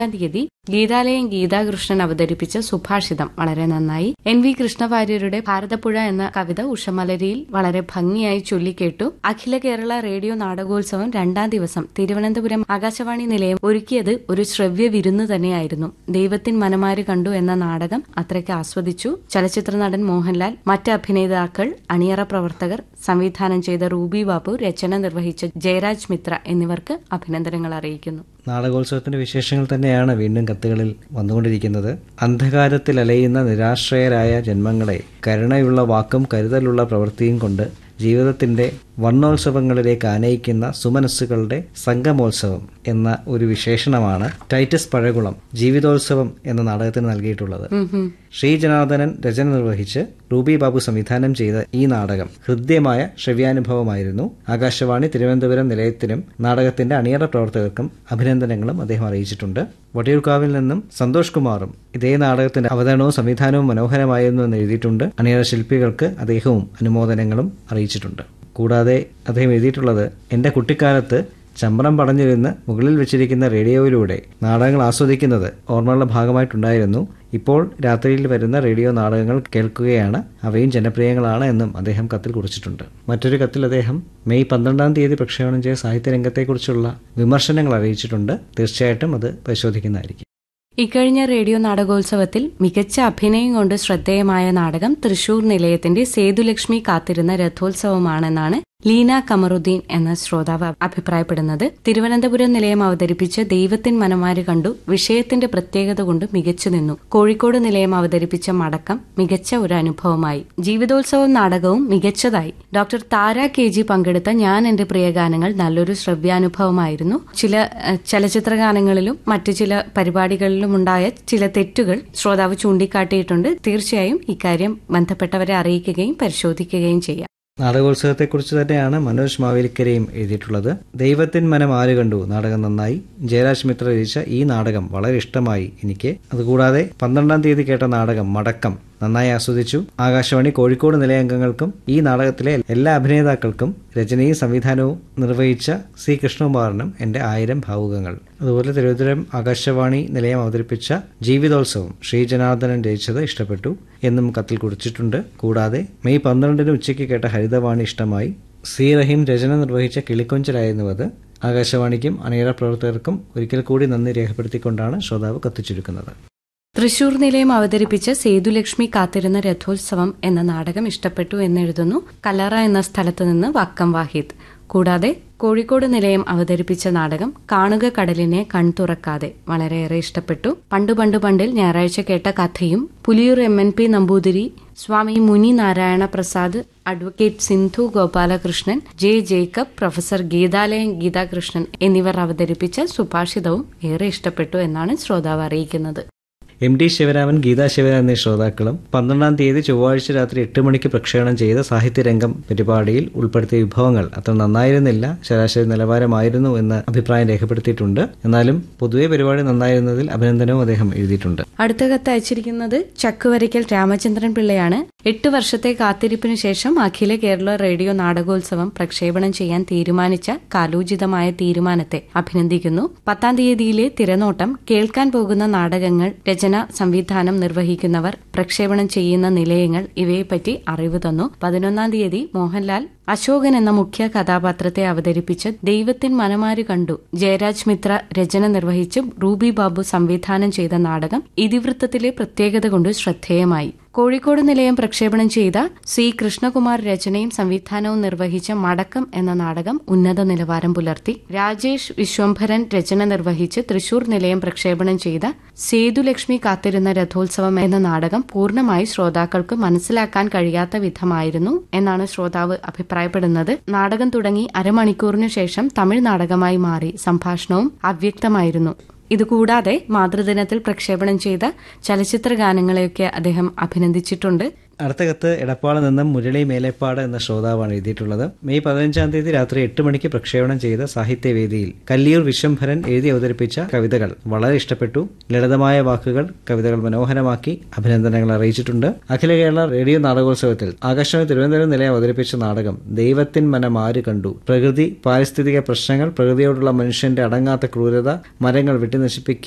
തീയതി ഗീതാലയം ഗീതാകൃഷ്ണൻ അവതരിപ്പിച്ച സുഭാഷിതം വളരെ നന്നായി എൻ വി കൃഷ്ണവാര്യരുടെ ഭാരതപ്പുഴ എന്ന കവിത ഉഷമലരിയിൽ വളരെ ഭംഗിയായി ചൊല്ലിക്കേട്ടു അഖില കേരള റേഡിയോ നാടകോത്സവം രണ്ടാം ദിവസം തിരുവനന്തപുരം ആകാശവാണി നിലയം ഒരുക്കിയത് ഒരു ശ്രവ്യ വിരുന്ന് തന്നെയായിരുന്നു ദൈവത്തിൻ മനമാര് കണ്ടു എന്ന നാടകം അത്രയ്ക്ക് ആസ്വദിച്ചു ചലച്ചിത്ര നടൻ മോഹൻലാൽ മറ്റ് അഭിനേതാക്കൾ അണിയറ പ്രവർത്തകർ സംവിധാനം ചെയ്ത റൂബി ബാബു രചന നിർവഹിച്ച ജയരാജ് മിത്ര എന്നിവർക്ക് അഭിനന്ദനങ്ങൾ അറിയിക്കുന്നു നാടകോത്സവത്തിന്റെ വിശേഷങ്ങൾ തന്നെയാണ് വീണ്ടും കത്തുകളിൽ വന്നുകൊണ്ടിരിക്കുന്നത് അന്ധകാരത്തിൽ അലയുന്ന നിരാശ്രയരായ ജന്മങ്ങളെ കരുണയുള്ള വാക്കും കരുതലുള്ള പ്രവൃത്തിയും കൊണ്ട് ജീവിതത്തിന്റെ വർണ്ണോത്സവങ്ങളിലേക്ക് ആനയിക്കുന്ന സുമനസ്സുകളുടെ സംഗമോത്സവം എന്ന ഒരു വിശേഷണമാണ് ടൈറ്റസ് പഴകുളം ജീവിതോത്സവം എന്ന നാടകത്തിന് നൽകിയിട്ടുള്ളത് ശ്രീ ജനാർദ്ദനൻ രചന നിർവഹിച്ച് റൂബി ബാബു സംവിധാനം ചെയ്ത ഈ നാടകം ഹൃദ്യമായ ശ്രവ്യാനുഭവമായിരുന്നു ആകാശവാണി തിരുവനന്തപുരം നിലയത്തിനും നാടകത്തിന്റെ അണിയറ പ്രവർത്തകർക്കും അഭിനന്ദനങ്ങളും അദ്ദേഹം അറിയിച്ചിട്ടുണ്ട് വട്ടിയൂർക്കാവിൽ നിന്നും സന്തോഷ് കുമാറും ഇതേ നാടകത്തിന്റെ അവതരണവും സംവിധാനവും മനോഹരമായിരുന്നു എന്ന് എഴുതിയിട്ടുണ്ട് അണിയറ ശില്പികൾക്ക് അദ്ദേഹവും അനുമോദനങ്ങളും അറിയിച്ചിട്ടുണ്ട് കൂടാതെ അദ്ദേഹം എഴുതിയിട്ടുള്ളത് എന്റെ കുട്ടിക്കാലത്ത് ചമ്രം പടഞ്ഞിരുന്ന് മുകളിൽ വെച്ചിരിക്കുന്ന റേഡിയോയിലൂടെ നാടകങ്ങൾ ആസ്വദിക്കുന്നത് ഓർമ്മകളുടെ ഭാഗമായിട്ടുണ്ടായിരുന്നു ഇപ്പോൾ രാത്രിയിൽ വരുന്ന റേഡിയോ നാടകങ്ങൾ കേൾക്കുകയാണ് അവയും ജനപ്രിയങ്ങളാണ് എന്നും അദ്ദേഹം കത്തിൽ കുറിച്ചിട്ടുണ്ട് മറ്റൊരു കത്തിൽ അദ്ദേഹം മെയ് പന്ത്രണ്ടാം തീയതി പ്രക്ഷേപണം ചെയ്ത സാഹിത്യരംഗത്തെക്കുറിച്ചുള്ള വിമർശനങ്ങൾ അറിയിച്ചിട്ടുണ്ട് തീർച്ചയായിട്ടും അത് പരിശോധിക്കുന്നതായിരിക്കും ഇക്കഴിഞ്ഞ റേഡിയോ നാടകോത്സവത്തിൽ മികച്ച അഭിനയം കൊണ്ട് ശ്രദ്ധേയമായ നാടകം തൃശൂർ നിലയത്തിന്റെ സേതുലക്ഷ്മി കാത്തിരുന്ന രഥോത്സവമാണെന്നാണ് ലീന കമറുദ്ദീൻ എന്ന ശ്രോതാവ് അഭിപ്രായപ്പെടുന്നത് തിരുവനന്തപുരം നിലയം അവതരിപ്പിച്ച ദൈവത്തിൻ മനമാര് കണ്ടു വിഷയത്തിന്റെ പ്രത്യേകത കൊണ്ട് മികച്ചു നിന്നു കോഴിക്കോട് നിലയം അവതരിപ്പിച്ച മടക്കം മികച്ച ഒരു അനുഭവമായി ജീവിതോത്സവം നാടകവും മികച്ചതായി ഡോക്ടർ താര കെ ജി പങ്കെടുത്ത ഞാൻ എന്റെ പ്രിയഗാനങ്ങൾ നല്ലൊരു ശ്രവ്യാനുഭവമായിരുന്നു ചില ഏഹ്, ചലച്ചിത്ര ഗാനങ്ങളിലും മറ്റു ചില പരിപാടികളിലും ഉണ്ടായ ചില തെറ്റുകൾ ശ്രോതാവ് ചൂണ്ടിക്കാട്ടിയിട്ടുണ്ട് തീർച്ചയായും ഇക്കാര്യം ബന്ധപ്പെട്ടവരെ അറിയിക്കുകയും പരിശോധിക്കുകയും ചെയ്യാം നാടകോത്സവത്തെക്കുറിച്ച് തന്നെയാണ് മനോജ് മാവേലിക്കരയും എഴുതിയിട്ടുള്ളത് ദൈവത്തിൻ മനം ആര് കണ്ടു നാടകം നന്നായി ജയരാജ് മിത്ര രചിച്ച ഈ നാടകം വളരെ ഇഷ്ടമായി എനിക്ക് അതുകൂടാതെ പന്ത്രണ്ടാം തീയതി കേട്ട നാടകം മടക്കം നന്നായി ആസ്വദിച്ചു ആകാശവാണി കോഴിക്കോട് നിലയംഗങ്ങൾക്കും ഈ നാടകത്തിലെ എല്ലാ അഭിനേതാക്കൾക്കും രചനയും സംവിധാനവും നിർവഹിച്ച സി കൃഷ്ണകുമാറിനും എന്റെ ആയിരം ഭാവുകങ്ങൾ അതുപോലെ തിരുവനന്തപുരം ആകാശവാണി നിലയം അവതരിപ്പിച്ച ജീവിതോത്സവം ശ്രീ ജനാർദ്ദനൻ രചിച്ചത് ഇഷ്ടപ്പെട്ടു എന്നും കത്തിൽ കുറിച്ചിട്ടുണ്ട് കൂടാതെ മെയ് പന്ത്രണ്ടിന് ഉച്ചയ്ക്ക് കേട്ട ഹരിതവാണി ഇഷ്ടമായി സി റഹീം രചന നിർവഹിച്ച കിളിക്കൊഞ്ചലായിരുന്നു അത് ആകാശവാണിക്കും അണിയറ പ്രവർത്തകർക്കും ഒരിക്കൽ കൂടി നന്ദി രേഖപ്പെടുത്തിക്കൊണ്ടാണ് ശ്രോതാവ് കത്തിച്ചുരുക്കുന്നത് തൃശൂർ നിലയം അവതരിപ്പിച്ച സേതുലക്ഷ്മി കാത്തിരുന്ന രഥോത്സവം എന്ന നാടകം ഇഷ്ടപ്പെട്ടു എന്നെഴുതുന്നു കല്ലറ എന്ന സ്ഥലത്ത് നിന്ന് വക്കം വാഹിദ് കൂടാതെ കോഴിക്കോട് നിലയം അവതരിപ്പിച്ച നാടകം കാണുക കടലിനെ കൺതുറക്കാതെ വളരെയേറെ ഇഷ്ടപ്പെട്ടു പണ്ടു പണ്ടു പണ്ടിൽ ഞായറാഴ്ച കേട്ട കഥയും Puliyoor M N P Namboothiri Swami Muni Narayana Prasad advocate Sindhu Gopalakrishnan J Jacob professor Geethalayam Geethakrishnan എന്നിവർ അവതരിപ്പിച്ച സുഭാഷിതവും ഏറെ ഇഷ്ടപ്പെട്ടു എന്നാണ് ശ്രോതാവ് അറിയിക്കുന്നത് എം ഡി ശിവരാമൻ ഗീതാ ശിവരാമൻ എന്നീ ശ്രോതാക്കളും പന്ത്രണ്ടാം തീയതി ചൊവ്വാഴ്ച രാത്രി എട്ട് മണിക്ക് പ്രക്ഷേപണം ചെയ്ത സാഹിത്യരംഗം പരിപാടിയിൽ ഉൾപ്പെടുത്തിയ വിഭവങ്ങൾ അത്ര നന്നായിരുന്നില്ല ശരാശരി നിലവാരമായിരുന്നു എന്ന് അഭിപ്രായം രേഖപ്പെടുത്തിയിട്ടുണ്ട് എന്നാലും പൊതുവെ പരിപാടി നന്നായിരുന്നതിൽ അഭിനന്ദനവും അദ്ദേഹം എഴുതിയിട്ടുണ്ട് അടുത്ത കത്ത് അയച്ചിരിക്കുന്നത് ചക്കുവരയ്ക്കൽ രാമചന്ദ്രൻ പിള്ളയാണ് എട്ട് വർഷത്തെ കാത്തിരിപ്പിന് ശേഷം അഖില കേരള റേഡിയോ നാടകോത്സവം പ്രക്ഷേപണം ചെയ്യാൻ തീരുമാനിച്ച കാലോചിതമായ തീരുമാനത്തെ അഭിനന്ദിക്കുന്നു പത്താം തീയതിയിലെ തിരനോട്ടം കേൾക്കാൻ പോകുന്ന നാടകങ്ങൾ രചന സംവിധാനം നിർവഹിക്കുന്നവർ പ്രക്ഷേപണം ചെയ്യുന്ന നിലയങ്ങൾ ഇവയെപ്പറ്റി അറിവ് തന്നു പതിനൊന്നാം തീയതി മോഹൻലാൽ അശോകൻ എന്ന മുഖ്യ കഥാപാത്രത്തെ അവതരിപ്പിച്ച് ദൈവത്തിൻ മനമാര് കണ്ടു ജയരാജ് മിത്ര രചന നിർവഹിച്ച് റൂബി ബാബു സംവിധാനം ചെയ്ത നാടകം ഇതിവൃത്തത്തിലെ പ്രത്യേകത കൊണ്ട് ശ്രദ്ധേയമായി കോഴിക്കോട് നിലയം പ്രക്ഷേപണം ചെയ്ത സി കൃഷ്ണകുമാർ രചനയും സംവിധാനവും നിർവഹിച്ച മടക്കം എന്ന നാടകം ഉന്നത നിലവാരം പുലർത്തി രാജേഷ് വിശ്വംഭരൻ രചന നിർവഹിച്ച് തൃശൂർ നിലയം പ്രക്ഷേപണം ചെയ്ത സേതുലക്ഷ്മി കാത്തിരുന്ന രഥോത്സവം എന്ന നാടകം പൂർണ്ണമായി ശ്രോതാക്കൾക്ക് മനസ്സിലാക്കാൻ കഴിയാത്ത വിധമായിരുന്നു എന്നാണ് ശ്രോതാവ് അഭിപ്രായപ്പെടുന്നത് നാടകം തുടങ്ങി അരമണിക്കൂറിനു ശേഷം തമിഴ് നാടകമായി മാറി സംഭാഷണവും അവ്യക്തമായിരുന്നു ഇതുകൂടാതെ മാതൃദിനത്തിൽ പ്രക്ഷേപണം ചെയ്ത ചലച്ചിത്ര ഗാനങ്ങളെയൊക്കെ അദ്ദേഹം അഭിനന്ദിച്ചിട്ടുണ്ട് അടുത്ത കത്ത് എടപ്പാള് നിന്നും മുരളി മേലേപ്പാട് എന്ന ശ്രോതാവാണ് എഴുതിയിട്ടുള്ളത് മെയ് പതിനഞ്ചാം തീയതി രാത്രി എട്ട് മണിക്ക് പ്രക്ഷേപണം ചെയ്ത സാഹിത്യവേദിയിൽ കല്ലിയൂർ വിശ്വംഭരൻ എഴുതി അവതരിപ്പിച്ച കവിതകൾ വളരെ ഇഷ്ടപ്പെട്ടു ലളിതമായ വാക്കുകൾ കവിതകൾ മനോഹരമാക്കി അഭിനന്ദനങ്ങൾ അറിയിച്ചിട്ടുണ്ട് അഖില കേരള റേഡിയോ നാടകോത്സവത്തിൽ ആകാശവാണി തിരുവനന്തപുരം നിലയം അവതരിപ്പിച്ച നാടകം ദൈവത്തിൻ മനം ആര് കണ്ടു പ്രകൃതി പാരിസ്ഥിതിക പ്രശ്നങ്ങൾ പ്രകൃതിയോടുള്ള മനുഷ്യന്റെ അടങ്ങാത്ത ക്രൂരത മരങ്ങൾ വെട്ടിനശിപ്പിക്കുക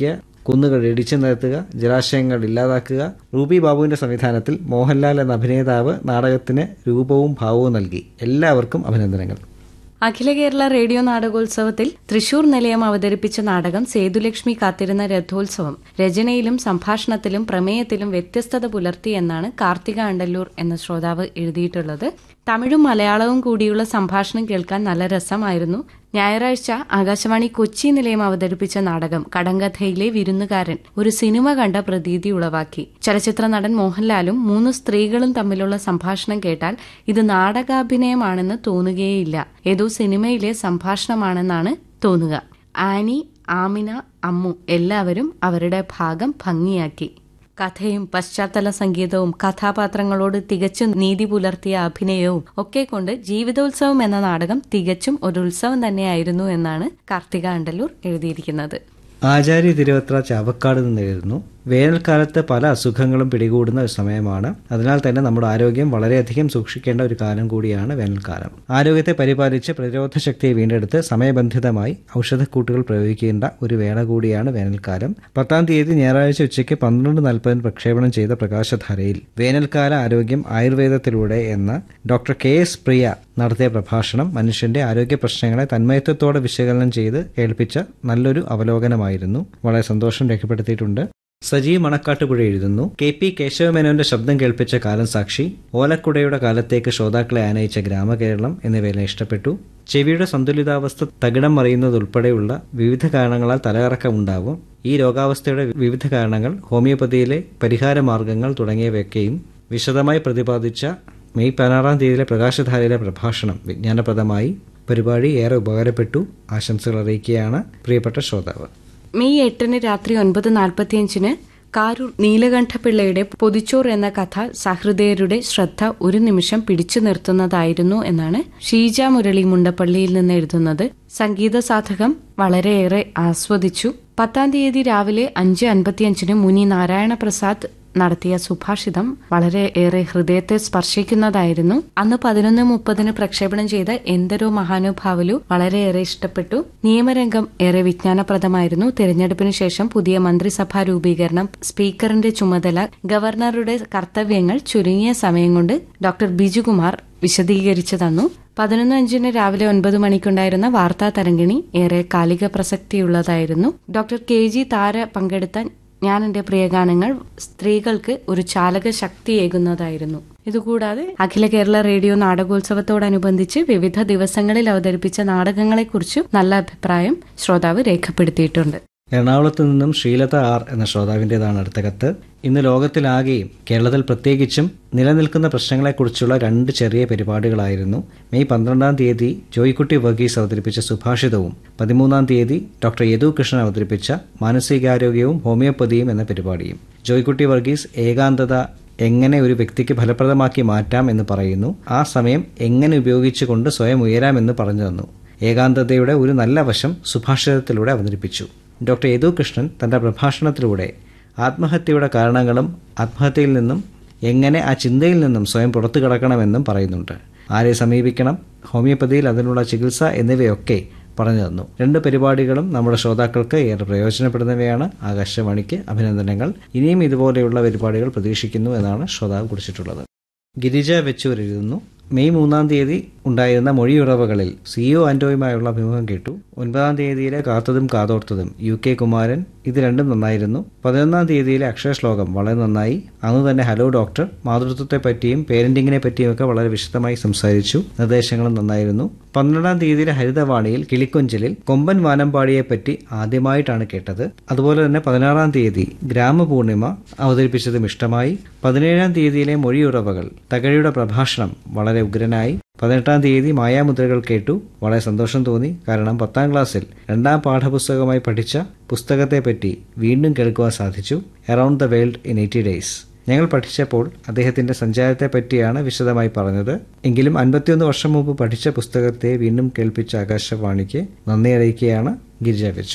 കുന്നുകൾ ഇടിച്ചു നിരത്തുക ജലാശയങ്ങൾ ഇല്ലാതാക്കുക റൂബി ബാബുവിന്റെ സംവിധാനത്തിൽ മോഹൻലാൽ എന്ന അഭിനേതാവ് നാടകത്തിന് രൂപവും ഭാവവും നൽകി എല്ലാവർക്കും അഭിനന്ദനങ്ങൾ അഖില കേരള റേഡിയോ നാടകോത്സവത്തിൽ തൃശൂർ നിലയം അവതരിപ്പിച്ച നാടകം സേതുലക്ഷ്മി കാത്തിരുന്ന രഥോത്സവം രചനയിലും സംഭാഷണത്തിലും പ്രമേയത്തിലും വ്യത്യസ്തത പുലർത്തി എന്നാണ് കാർത്തിക അണ്ടല്ലൂർ എന്ന ശ്രോതാവ് എഴുതിയിട്ടുള്ളത് തമിഴും മലയാളവും കൂടിയുള്ള സംഭാഷണം കേൾക്കാൻ നല്ല രസമായിരുന്നു ഞായറാഴ്ച ആകാശവാണി കൊച്ചി നിലയം അവതരിപ്പിച്ച നാടകം കടങ്കഥയിലെ വിരുന്നുകാരൻ ഒരു സിനിമ കണ്ട പ്രതീതി ഉളവാക്കി ചലച്ചിത്ര നടൻ മോഹൻലാലും മൂന്ന് സ്ത്രീകളും തമ്മിലുള്ള സംഭാഷണം കേട്ടാൽ ഇത് നാടകാഭിനയമാണെന്ന് തോന്നുകയേയില്ല ഏതോ സിനിമയിലെ സംഭാഷണമാണെന്നാണ് തോന്നുക ആനി ആമിന അമ്മു എല്ലാവരും അവരുടെ ഭാഗം ഭംഗിയാക്കി കഥയും പശ്ചാത്തല സംഗീതവും കഥാപാത്രങ്ങളോട് തികച്ചും നീതി പുലർത്തിയ അഭിനയവും ഒക്കെ കൊണ്ട് ജീവിതോത്സവം എന്ന നാടകം തികച്ചും ഒരു ഉത്സവം തന്നെയായിരുന്നു എന്നാണ് കാർത്തിക അണ്ടല്ലൂർ എഴുതിയിരിക്കുന്നത് ആചാര്യ തിരുവത്ര ചാവക്കാട് നിന്ന് എഴുതുന്നു വേനൽക്കാലത്ത് പല അസുഖങ്ങളും പിടികൂടുന്ന ഒരു സമയമാണ് അതിനാൽ തന്നെ നമ്മുടെ ആരോഗ്യം വളരെയധികം സൂക്ഷിക്കേണ്ട ഒരു കാലം കൂടിയാണ് വേനൽക്കാലം ആരോഗ്യത്തെ പരിപാലിച്ച് പ്രതിരോധ ശക്തിയെ വീണ്ടെടുത്ത് സമയബന്ധിതമായി ഔഷധക്കൂട്ടുകൾ പ്രയോഗിക്കേണ്ട ഒരു വേള കൂടിയാണ് വേനൽക്കാലം പത്താം തീയതി ഞായറാഴ്ച ഉച്ചയ്ക്ക് പന്ത്രണ്ട് നാൽപ്പതിന് പ്രക്ഷേപണം ചെയ്ത പ്രകാശധാരയിൽ വേനൽക്കാല ആരോഗ്യം ആയുർവേദത്തിലൂടെ എന്ന ഡോക്ടർ കെ എസ് പ്രിയ നടത്തിയ പ്രഭാഷണം മനുഷ്യന്റെ ആരോഗ്യ പ്രശ്നങ്ങളെ തന്മയത്വത്തോടെ വിശകലനം ചെയ്ത് കേൾപ്പിച്ച നല്ലൊരു അവലോകനമായിരുന്നു വളരെ സന്തോഷം രേഖപ്പെടുത്തിയിട്ടുണ്ട് സജീവ് മണക്കാട്ടുപുഴ എഴുതുന്നു കെ പി കേശവമേനോന്റെ ശബ്ദം കേൾപ്പിച്ച കാലം സാക്ഷി ഓലക്കുടയുടെ കാലത്തേക്ക് ശ്രോതാക്കളെ ആനയിച്ച ഗ്രാമകേരളം എന്നിവയെല്ലാം ഇഷ്ടപ്പെട്ടു ചെവിയുടെ സന്തുലിതാവസ്ഥ തകിടം മറിയുന്നതുൾപ്പെടെയുള്ള വിവിധ കാരണങ്ങളാൽ തലകറക്കമുണ്ടാവും ഈ രോഗാവസ്ഥയുടെ വിവിധ കാരണങ്ങൾ ഹോമിയോപ്പതിയിലെ പരിഹാര മാർഗങ്ങൾ തുടങ്ങിയവയൊക്കെയും വിശദമായി പ്രതിപാദിച്ച മെയ് പതിനാറാം തീയതിയിലെ പ്രകാശധാരയിലെ പ്രഭാഷണം വിജ്ഞാനപ്രദമായി പരിപാടി ഏറെ ഉപകാരപ്പെട്ടു ആശംസകൾ അറിയിക്കുകയാണ് പ്രിയപ്പെട്ട ശ്രോതാവ് മെയ് എട്ടിന് രാത്രി ഒൻപത് നാൽപ്പത്തിയഞ്ചിന് കാരൂർ നീലകണ്ഠപിള്ളയുടെ പൊതിച്ചോർ എന്ന കഥ സഹൃദയരുടെ ശ്രദ്ധ ഒരു നിമിഷം പിടിച്ചു നിർത്തുന്നതായിരുന്നു എന്നാണ് ഷീജ മുരളി മുണ്ടപ്പള്ളിയിൽ നിന്ന് എഴുതുന്നത് സംഗീത സാധകം വളരെയേറെ ആസ്വദിച്ചു പത്താം തീയതി രാവിലെ അഞ്ച് അൻപത്തിയഞ്ചിന് മുനി നാരായണ പ്രസാദ് നടത്തിയ സുഭാഷിതം വളരെ ഏറെ ഹൃദയത്തെ സ്പർശിക്കുന്നതായിരുന്നു അന്ന് പതിനൊന്ന് മുപ്പതിന് പ്രക്ഷേപണം ചെയ്ത എന്തൊരു മഹാനുഭാവലു വളരെയേറെ ഇഷ്ടപ്പെട്ടു നിയമരംഗം ഏറെ വിജ്ഞാനപ്രദമായിരുന്നു തിരഞ്ഞെടുപ്പിന് ശേഷം പുതിയ മന്ത്രിസഭാ രൂപീകരണം സ്പീക്കറിന്റെ ചുമതല ഗവർണറുടെ കർത്തവ്യങ്ങൾ ചുരുങ്ങിയ സമയം കൊണ്ട് ഡോക്ടർ ബിജുകുമാർ വിശദീകരിച്ചു തന്നു പതിനൊന്ന് അഞ്ചിന് രാവിലെ ഒൻപത് മണിക്കുണ്ടായിരുന്ന വാർത്താ തരംഗിണി ഏറെ കാലിക പ്രസക്തിയുള്ളതായിരുന്നു ഡോക്ടർ കെ ജി താര പങ്കെടുത്ത ഞാൻ എന്റെ പ്രിയഗാനങ്ങൾ സ്ത്രീകൾക്ക് ഒരു ചാലക ശക്തിയേകുന്നതായിരുന്നു ഇതുകൂടാതെ അഖില കേരള റേഡിയോ നാടകോത്സവത്തോടനുബന്ധിച്ച് വിവിധ ദിവസങ്ങളിൽ അവതരിപ്പിച്ച നാടകങ്ങളെക്കുറിച്ചും നല്ല അഭിപ്രായം ശ്രോതാവ് രേഖപ്പെടുത്തിയിട്ടുണ്ട് എറണാകുളത്ത് നിന്നും ശ്രീലത ആർ എന്ന ശ്രോതാവിൻ്റെതാണ് അടുത്ത കത്ത് ഇന്ന് ലോകത്തിലാകെയും കേരളത്തിൽ പ്രത്യേകിച്ചും നിലനിൽക്കുന്ന പ്രശ്നങ്ങളെക്കുറിച്ചുള്ള രണ്ട് ചെറിയ പരിപാടികളായിരുന്നു മെയ് പന്ത്രണ്ടാം തീയതി ജോയ്ക്കുട്ടി വർഗീസ് അവതരിപ്പിച്ച സുഭാഷിതവും പതിമൂന്നാം തീയതി ഡോക്ടർ യദു കൃഷ്ണൻ അവതരിപ്പിച്ച മാനസികാരോഗ്യവും ഹോമിയോപ്പതിയും എന്ന പരിപാടിയും ജോയ്ക്കുട്ടി വർഗീസ് ഏകാന്തത എങ്ങനെ ഒരു വ്യക്തിക്ക് ഫലപ്രദമാക്കി മാറ്റാം എന്ന് പറയുന്നു ആ സമയം എങ്ങനെ ഉപയോഗിച്ചുകൊണ്ട് സ്വയം ഉയരാമെന്ന് പറഞ്ഞു തന്നു ഏകാന്തതയുടെ ഒരു നല്ല വശം സുഭാഷിതത്തിലൂടെ അവതരിപ്പിച്ചു ഡോക്ടർ യദു കൃഷ്ണൻ തന്റെ പ്രഭാഷണത്തിലൂടെ ആത്മഹത്യയുടെ കാരണങ്ങളും ആത്മഹത്യയിൽ നിന്നും എങ്ങനെ ആ ചിന്തയിൽ നിന്നും സ്വയം പുറത്തു കടക്കണമെന്നും പറയുന്നുണ്ട് ആരെ സമീപിക്കണം ഹോമിയോപ്പതിയിൽ അതിനുള്ള ചികിത്സ എന്നിവയൊക്കെ പറഞ്ഞു തന്നു രണ്ട് പരിപാടികളും നമ്മുടെ ശ്രോതാക്കൾക്ക് ഏറെ പ്രയോജനപ്പെടുന്നവയാണ് ആകാശവാണിക്ക് അഭിനന്ദനങ്ങൾ ഇനിയും ഇതുപോലെയുള്ള പരിപാടികൾ പ്രതീക്ഷിക്കുന്നു എന്നാണ് ശ്രോതാവ് കുറിച്ചിട്ടുള്ളത് ഗിരിജ വെച്ചൂർ എഴുതുന്നു മെയ് മൂന്നാം തീയതി ഉണ്ടായിരുന്ന മൊഴിയുറവകളിൽ സിഇഒ ആന്റോയുമായുള്ള അഭിമുഖം കേട്ടു ഒൻപതാം തീയതിയിലെ കാത്തതും കാതോർത്തതും യു കെ കുമാരൻ ഇത് രണ്ടും നന്നായിരുന്നു പതിനൊന്നാം തീയതിയിലെ അക്ഷരശ്ലോകം വളരെ നന്നായി അന്ന് തന്നെ ഹലോ ഡോക്ടർ മാതൃത്വത്തെ പറ്റിയും പേരന്റിങ്ങിനെ പറ്റിയുമൊക്കെ വളരെ വിശദമായി സംസാരിച്ചു നിർദ്ദേശങ്ങളും നന്നായിരുന്നു പന്ത്രണ്ടാം തീയതിയിലെ ഹരിതവാണിയിൽ കിളിക്കൊഞ്ചലിൽ കൊമ്പൻ വാനമ്പാടിയെ പറ്റി ആദ്യമായിട്ടാണ് കേട്ടത് അതുപോലെ തന്നെ പതിനാറാം തീയതി ഗ്രാമപൂർണിമ അവതരിപ്പിച്ചതും ഇഷ്ടമായി പതിനേഴാം തീയതിയിലെ മൊഴിയുറവകൾ തകഴിയുടെ പ്രഭാഷണം വളരെ ഉഗ്രനായി പതിനെട്ടാം തീയതി മായാമുദ്രകൾ കേട്ടു വളരെ സന്തോഷം തോന്നി കാരണം പത്താം ക്ലാസ്സിൽ രണ്ടാം പാഠപുസ്തകമായി പഠിച്ച പുസ്തകത്തെപ്പറ്റി വീണ്ടും കേൾക്കുവാൻ സാധിച്ചു around the world in eighty days ഞങ്ങൾ പഠിച്ചപ്പോൾ അദ്ദേഹത്തിന്റെ സഞ്ചാരത്തെ പറ്റിയാണ് വിശദമായി പറഞ്ഞത് എങ്കിലും അൻപത്തിയൊന്ന് വർഷം മുമ്പ് പഠിച്ച പുസ്തകത്തെ വീണ്ടും കേൾപ്പിച്ച ആകാശവാണിക്ക് നന്ദി അറിയിക്കുകയാണ് ഗിരിജ വെച്ചൂർ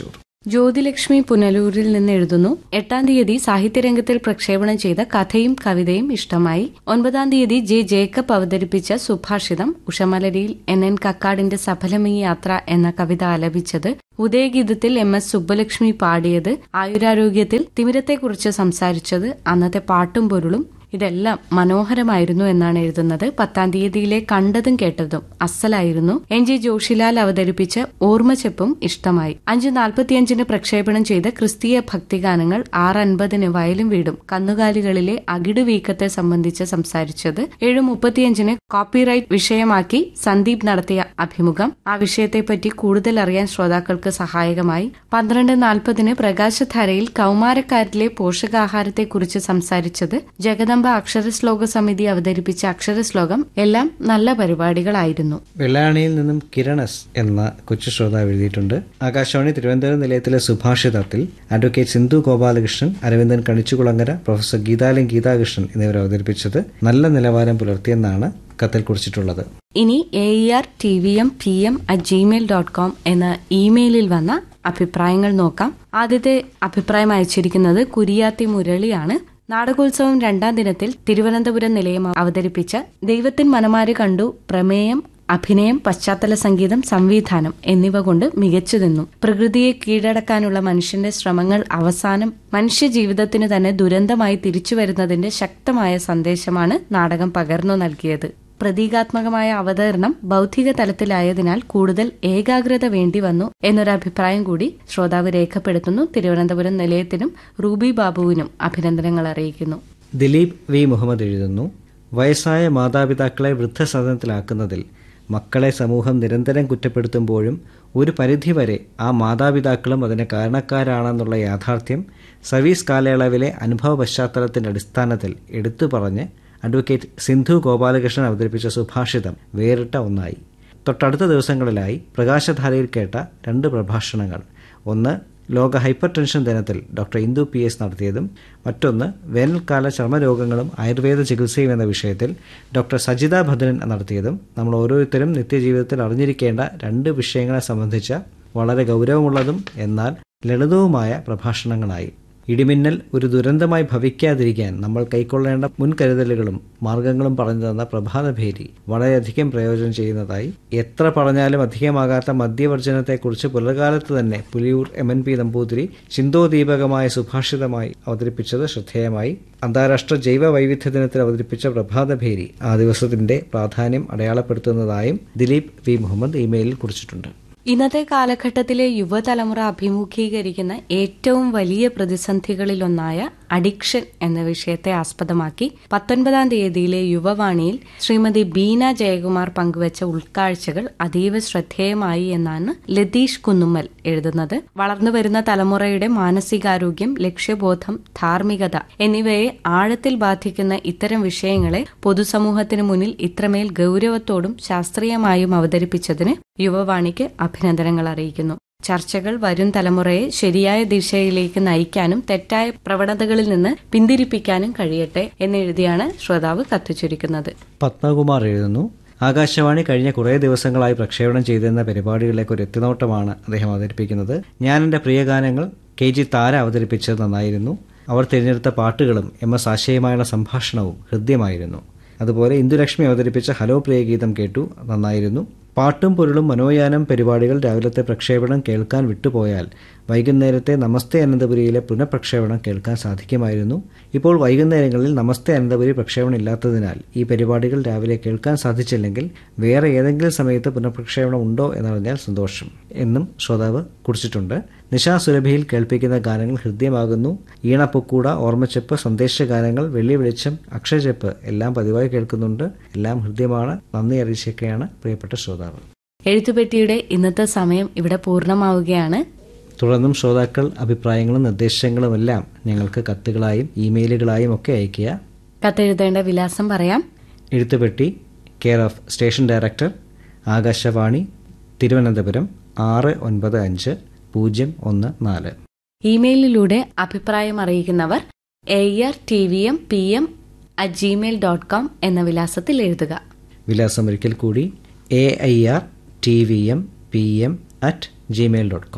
ജ്യോതിലക്ഷ്മി പുനലൂരിൽ നിന്ന് എഴുതുന്നു എട്ടാം തീയതി സാഹിത്യരംഗത്തിൽ പ്രക്ഷേപണം ചെയ്ത കഥയും കവിതയും ഇഷ്ടമായി ഒൻപതാം തീയതി ജെ ജേക്കബ് അവതരിപ്പിച്ച സുഭാഷിതം ഉഷമലരിയിൽ എൻ എൻ കക്കാടിന്റെ സഫലമീ യാത്ര എന്ന കവിത ആലപിച്ചത് ഉദയഗീതത്തിൽ എം എസ് സുബ്ബലക്ഷ്മി പാടിയത് ആയുരാരോഗ്യത്തിൽ തിമിരത്തെക്കുറിച്ച് സംസാരിച്ചത് അന്നത്തെ പാട്ടും പൊരുളും ഇതെല്ലാം മനോഹരമായിരുന്നു എന്നാണ് എഴുതുന്നത് പത്താം തീയതിയിലെ കണ്ടതും കേട്ടതും അസലായിരുന്നു എൻ ജി ജോഷിലാൽ അവതരിപ്പിച്ച ഓർമ്മച്ചെപ്പും ഇഷ്ടമായി അഞ്ച് നാൽപ്പത്തിയഞ്ചിന് പ്രക്ഷേപണം ചെയ്ത ക്രിസ്തീയ ഭക്തിഗാനങ്ങൾ ആറ് അൻപതിന് വയലും വീടും കന്നുകാലികളിലെ അകിട് വീക്കത്തെ സംബന്ധിച്ച് സംസാരിച്ചത് ഏഴ് മുപ്പത്തിയഞ്ചിന് കോപ്പിറൈറ്റ് വിഷയമാക്കി സന്ദീപ് നടത്തിയ അഭിമുഖം ആ വിഷയത്തെപ്പറ്റി കൂടുതൽ അറിയാൻ ശ്രോതാക്കൾക്ക് സഹായകമായി പന്ത്രണ്ട് നാൽപ്പതിന് പ്രകാശധാരയിൽ കൗമാരക്കാരിലെ പോഷകാഹാരത്തെക്കുറിച്ച് സംസാരിച്ചത് ജഗദമ്പ അക്ഷരശ്ലോക സമിതി അവതരിപ്പിച്ച അക്ഷരശ്ലോകം എല്ലാം നല്ല പരിപാടികളായിരുന്നു വെള്ളാണിയിൽ നിന്നും കിരണസ് എന്ന കൊച്ചു ശ്രോതാവ് എഴുതിയിട്ടുണ്ട് ആകാശവാണി തിരുവനന്തപുരം നിലയത്തിലെ സുഭാഷിതത്തിൽ അഡ്വക്കേറ്റ് സിന്ധു ഗോപാലകൃഷ്ണൻ അരവിന്ദൻ കണിച്ചുകുളങ്ങര പ്രൊഫസർ ഗീതാലയം ഗീതാകൃഷ്ണൻ എന്നിവർ അവതരിപ്പിച്ചത് നല്ല നിലവാരം പുലർത്തിയെന്നാണ് കത്തിൽ കുറിച്ചിട്ടുള്ളത് ഇനി A R T V M P M at gmail dot com എന്ന ഇമെയിലിൽ വന്ന അഭിപ്രായങ്ങൾ നോക്കാം ആദ്യത്തെ അഭിപ്രായം അയച്ചിരിക്കുന്നത് കുരിയാത്തി മുരളിയാണ് നാടകോത്സവം രണ്ടാം ദിനത്തിൽ തിരുവനന്തപുരം നിലയം അവതരിപ്പിച്ച ദൈവത്തിൻ മനമാര് കണ്ടു പ്രമേയം അഭിനയം പശ്ചാത്തല സംഗീതം സംവിധാനം എന്നിവ കൊണ്ട് മികച്ചു നിന്നു പ്രകൃതിയെ കീഴടക്കാനുള്ള മനുഷ്യന്റെ ശ്രമങ്ങൾ അവസാനം മനുഷ്യ ജീവിതത്തിന് തന്നെ ദുരന്തമായി തിരിച്ചു വരുന്നതിന്റെ ശക്തമായ സന്ദേശമാണ് നാടകം പകർന്നു നൽകിയത് പ്രതീകാത്മകമായ അവതരണം ബൗദ്ധിക തലത്തിലായതിനാൽ കൂടുതൽ ഏകാഗ്രത വേണ്ടി വന്നു എന്നൊരു അഭിപ്രായം കൂടി ശ്രോതാവ് രേഖപ്പെടുത്തുന്നു തിരുവനന്തപുരം നിലയത്തിനും റൂബി ബാബുവിനും അഭിനന്ദനങ്ങൾ അറിയിക്കുന്നു ദിലീപ് വി മുഹമ്മദ് എഴുതുന്നു വയസ്സായ മാതാപിതാക്കളെ വൃദ്ധസദനത്തിലാക്കുന്നതിൽ മക്കളെ സമൂഹം നിരന്തരം കുറ്റപ്പെടുത്തുമ്പോഴും ഒരു പരിധിവരെ ആ മാതാപിതാക്കളും അതിന് കാരണക്കാരാണെന്നുള്ള യാഥാർത്ഥ്യം സർവീസ് കാലയളവിലെ അനുഭവ പശ്ചാത്തലത്തിന്റെ അടിസ്ഥാനത്തിൽ എടുത്തു പറഞ്ഞ് അഡ്വക്കേറ്റ് സിന്ധു ഗോപാലകൃഷ്ണൻ അവതരിപ്പിച്ച സുഭാഷിതം വേറിട്ട ഒന്നായി തൊട്ടടുത്ത ദിവസങ്ങളിലായി പ്രകാശധാരയിൽ കേട്ട രണ്ട് പ്രഭാഷണങ്ങൾ ഒന്ന് ലോക ഹൈപ്പർ ടെൻഷൻ ദിനത്തിൽ ഡോക്ടർ ഇന്ദു പി എസ് നടത്തിയതും മറ്റൊന്ന് വേനൽക്കാല ചർമ്മരോഗങ്ങളും ആയുർവേദ ചികിത്സയും എന്ന വിഷയത്തിൽ ഡോക്ടർ സജിത ഭദ്രൻ നടത്തിയതും നമ്മൾ ഓരോരുത്തരും നിത്യജീവിതത്തിൽ അറിഞ്ഞിരിക്കേണ്ട രണ്ട് വിഷയങ്ങളെ സംബന്ധിച്ച വളരെ ഗൗരവമുള്ളതും എന്നാൽ ലളിതവുമായ പ്രഭാഷണങ്ങളായി ഇടിമിന്നൽ ഒരു ദുരന്തമായി ഭവിക്കാതിരിക്കാൻ നമ്മൾ കൈക്കൊള്ളേണ്ട മുൻകരുതലുകളും മാർഗങ്ങളും പറഞ്ഞു തന്ന പ്രഭാതഭേരി വളരെയധികം പ്രയോജനം ചെയ്യുന്നതായി എത്ര പറഞ്ഞാലും അധികമാകാത്ത മദ്യവർജനത്തെക്കുറിച്ച് പുലർകാലത്ത് തന്നെ Puliyoor M N P Namboothiri ചിന്തോദീപകമായ സുഭാഷിതമായി അവതരിപ്പിച്ചത് ശ്രദ്ധേയമായി അന്താരാഷ്ട്ര ജൈവ വൈവിധ്യ ദിനത്തിൽ അവതരിപ്പിച്ച പ്രഭാതഭേരി ആ ദിവസത്തിന്റെ പ്രാധാന്യം അടയാളപ്പെടുത്തുന്നതായും ദിലീപ് വി മുഹമ്മദ് ഇമെയിലിൽ കുറിച്ചിട്ടുണ്ട് ഇന്നത്തെ കാലഘട്ടത്തിലെ യുവതലമുറ അഭിമുഖീകരിക്കുന്ന ഏറ്റവും വലിയ പ്രതിസന്ധികളിലൊന്നായ അഡിക്ഷൻ എന്ന വിഷയത്തെ ആസ്പദമാക്കി പത്തൊൻപതാം തീയതിയിലെ യുവവാണിയിൽ ശ്രീമതി ബീന ജയകുമാർ പങ്കുവച്ച ഉൾക്കാഴ്ചകൾ അതീവ ശ്രദ്ധേയമായി എന്നാണ് ലതീഷ് കുന്നുമ്മൽ എഴുതുന്നത് വളർന്നുവരുന്ന തലമുറയുടെ മാനസികാരോഗ്യം ലക്ഷ്യബോധം ധാർമ്മികത എന്നിവയെ ആഴത്തിൽ ബാധിക്കുന്ന ഇത്തരം വിഷയങ്ങളെ പൊതുസമൂഹത്തിന് മുന്നിൽ ഇത്രമേൽ ഗൌരവത്തോടും ശാസ്ത്രീയമായും അവതരിപ്പിച്ചതിന് യുവവാണിക്ക് അഭിനന്ദനങ്ങൾ അറിയിക്കുന്നു ചർച്ചകൾ വരും തലമുറയെ ശരിയായ ദിശയിലേക്ക് നയിക്കാനും തെറ്റായ പ്രവണതകളിൽ നിന്ന് പിന്തിരിപ്പിക്കാനും കഴിയട്ടെ എന്നെഴുതിയാണ് ശ്രോതാവ് കത്തുചുരുക്കുന്നത് പത്മകുമാർ എഴുതുന്നു ആകാശവാണി കഴിഞ്ഞ കുറേ ദിവസങ്ങളായി പ്രക്ഷേപണം ചെയ്തിരുന്ന പരിപാടികളിലേക്ക് ഒരു എത്തിനോട്ടമാണ് അദ്ദേഹം അവതരിപ്പിക്കുന്നത് ഞാൻ എൻ്റെ പ്രിയഗാനങ്ങൾ കെ ജി താര അവതരിപ്പിച്ചത് നന്നായിരുന്നു അവർ തിരഞ്ഞെടുത്ത പാട്ടുകളും എം എസ് ആശയമായുള്ള സംഭാഷണവും ഹൃദ്യമായിരുന്നു അതുപോലെ ഇന്ദുലക്ഷ്മി അവതരിപ്പിച്ച ഹലോ പ്രിയഗീതം കേട്ടു നന്നായിരുന്നു പാട്ടും പൊരുളും മനോയാനം പരിപാടികൾ രാവിലത്തെ പ്രക്ഷേപണം കേൾക്കാൻ വിട്ടുപോയാൽ വൈകുന്നേരത്തെ നമസ്തേ അനന്തപുരിയിലെ പുനഃപ്രക്ഷേപണം കേൾക്കാൻ സാധിക്കുമായിരുന്നു ഇപ്പോൾ വൈകുന്നേരങ്ങളിൽ നമസ്തേ അനന്തപുരി പ്രക്ഷേപണം ഇല്ലാത്തതിനാൽ ഈ പരിപാടികൾ രാവിലെ കേൾക്കാൻ സാധിച്ചില്ലെങ്കിൽ വേറെ ഏതെങ്കിലും സമയത്ത് പുനഃപ്രക്ഷേപണം ഉണ്ടോ എന്നറിഞ്ഞാൽ സന്തോഷം എന്നും ശ്രോതാവ് കുറിച്ചിട്ടുണ്ട് നിശാ സുരഭിയിൽ കേൾപ്പിക്കുന്ന ഗാനങ്ങൾ ഹൃദ്യമാകുന്നു ഈണപ്പൊക്കൂട ഓർമ്മച്ചെപ്പ് സന്ദേശഗാനങ്ങൾ വെള്ളി വെളിച്ചം അക്ഷരച്ചെപ്പ് എല്ലാം പതിവായി കേൾക്കുന്നുണ്ട് എല്ലാം ഹൃദ്യമാണ് നന്ദി അറിയിച്ചൊക്കെയാണ് പ്രിയപ്പെട്ട ശ്രോതാവ് എഴുത്തുപെട്ടിയുടെ ഇന്നത്തെ സമയം ഇവിടെ പൂർണ്ണമാവുകയാണ് തുടർന്നും ശ്രോതാക്കൾ അഭിപ്രായങ്ങളും നിർദ്ദേശങ്ങളും എല്ലാം ഞങ്ങൾക്ക് കത്തുകളായും ഇമെയിലുകളായും ഒക്കെ അയയ്ക്കുക കത്തെഴുതേണ്ട വിലാസം പറയാം എഴുത്തുപെട്ടി care of station director Akashvani Thiruvananthapuram ആറ് ഒൻപത് അഞ്ച് പൂജ്യം ഒന്ന് നാല് ഇമെയിലിലൂടെ അഭിപ്രായം അറിയിക്കുന്നവർ A R T V M P M at gmail dot com എന്ന വിലാസത്തിൽ എഴുതുക വിലാസം ഒരിക്കൽ കൂടി A I R T V M P M at gmail dot com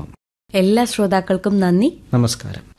എല്ലാ ശ്രോതാക്കൾക്കും നന്ദി നമസ്കാരം